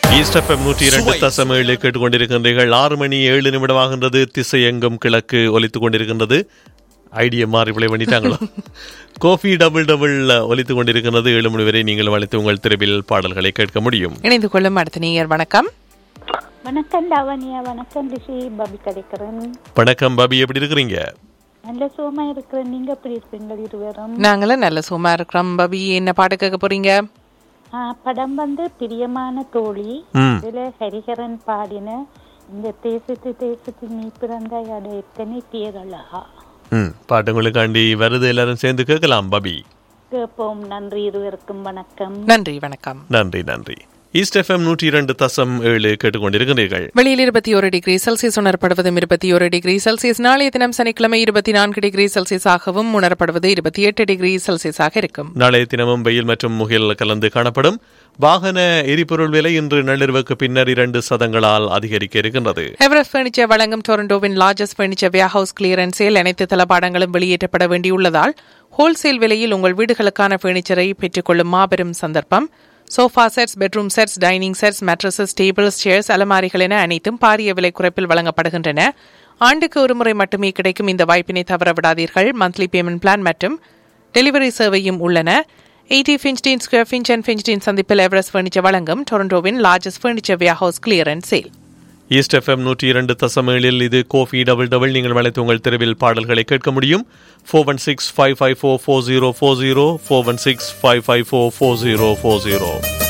east FM நூற்றி இரண்டு தசம் ஏழு கேட்டுக்கொண்டிருக்கின்றீர்கள் ஆறு மணி ஏழு நிமிடமாகின்றது திசை எங்கும் கிழக்கு ஒலித்துக் கொண்டிருக்கின்றது ஐடியா மாறி பிள்ளை பண்ணிட்டாங்களோ கோஃபி டபுள் டபுள் ஒலித்துக் கொண்டிருக்கின்றது ஏழு மணி வரை நீங்கள் அழைத்து உங்கள் தெருவில் பாடல்களை கேட்க முடியும் இணைந்து கொள்ளும் அடுத்த நேயர் வணக்கம் வணக்கம் லாவண்யா வணக்கம் ரிஷி பபி கிடைக்கிறேன் வணக்கம் பாபி எப்படி இருக்கிறீங்க நல்ல சுகமா இருக்கிறேன் நீங்க எப்படி இருக்கீங்க இருவரும் நாங்களும் நல்ல சும்மா இருக்கிறோம் பபி என்ன பாட்டு கேட்க போறீங்க ஆ, படம் வந்து பிரியமான தோழி ம் இதுல ஹரிஹரன் பாடின இந்த தேசத்து தேசத்து நீ பிறந்தாய் அது எத்தனை பேரழகா ம் பாட்டு உங்களுக்காண்டி வருது எல்லாரும் சேர்ந்து கேட்கலாம் பாபி கேட்போம் நன்றி இருவருக்கும் வணக்கம் நன்றி வணக்கம் நன்றி நன்றி ஈஸ்ட் எஃப்எம் நூற்றி இரண்டு தசம் ஏழு கேட்டுக்கொண்டிருக்கிறீர்கள் வெளியில் இருபத்தி ஒரு டிகிரி செல்சியஸ் உணரப்படுவதும் இருபத்தி ஒரு டிகிரி செல்சியஸ் நாளைய தினம் சனிக்கிழமை இருபத்தி நான்கு டிகிரி செல்சியஸாகவும் உணரப்படுவது இருபத்தி எட்டு டிகிரி செல்சியஸாக இருக்கும் நாளைய தினமும் வெயில் மற்றும் முகில் கலந்து காணப்படும் வாகன எரிபொருள் விலை இன்று நள்ளிரவுக்கு பின்னர் இரண்டு சதங்களால் அதிகரிக்க இருக்கின்றது எவரெஸ்ட் பர்னிச்சர் வழங்கும் டொரண்டோவின் largest furniture warehouse clearance sale அனைத்து தளபாடங்களும் வெளியேற்றப்பட வேண்டியுள்ளதால் ஹோல்சேல் விலையில் உங்கள் வீடுகளுக்கான பர்னிச்சரை பெற்றுக்கொள்ளும் மாபெரும் சந்தர்ப்பம் sofa sets bedroom sets dining sets mattresses tables chairs அலமாரிகள் என அனைத்தும் பாரிய விலை குறைப்பில் வழங்கப்படுகின்றன ஆண்டுக்கு ஒரு முறை மட்டுமே கிடைக்கும் இந்த வாய்ப்பினை தவற விடாதீர்கள் மந்த்லி பேமெண்ட் பிளான் மற்றும் டெலிவரி சேவையும் உள்ளன eighty Finchdene square Finch and Finchdene சந்திப்பில் எவரெஸ்ட் ஃபர்னிச்சர் வழங்கும் டொரண்டோவின் largest furniture warehouse clearance sale east FM நூற்றி இரண்டு தசம் ஏழில் இது கோஃபி டபுள் டபுள் நீங்கள் அழைத்து உங்கள் தெருவில் பாடல்களை கேட்க முடியும் four one six five five four four zero four zero four one six five five four four zero four zero